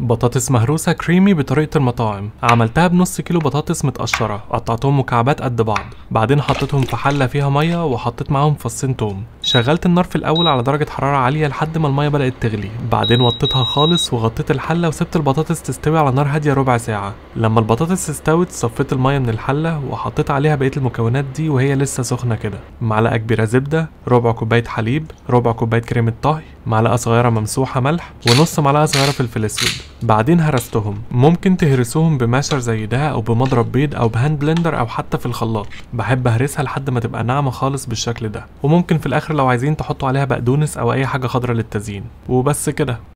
بطاطس مهروسة كريمي بطريقة المطاعم عملتها بنص كيلو بطاطس متقشرة قطعتهم مكعبات قد بعض بعدين حطيتهم في حلة فيها مية وحطيت معاهم فصين توم شغلت النار في الأول على درجة حرارة عالية لحد ما المية بدأت تغلي بعدين وطيتها خالص وغطيت الحلة وسبت البطاطس تستوي على نار هادية ربع ساعة لما البطاطس استوت صفيت المية من الحلة وحطيت عليها بقية المكونات دي وهي لسه سخنة كده معلقة كبيرة زبدة ربع كوباية حليب ربع كوباية كريمة طهي معلقة صغيرة ممسوحة ملح ونص معلقة صغيرة فلفل اسود بعدين هرستهم ممكن تهرسوهم بماشر زي ده او بمضرب بيض او بهاند بلندر او حتى في الخلاط بحب اهرسها لحد ما تبقى ناعمة خالص بالشكل ده وممكن في الاخر لو عايزين تحطوا عليها بقدونس او اي حاجة خضرا للتزيين وبس كده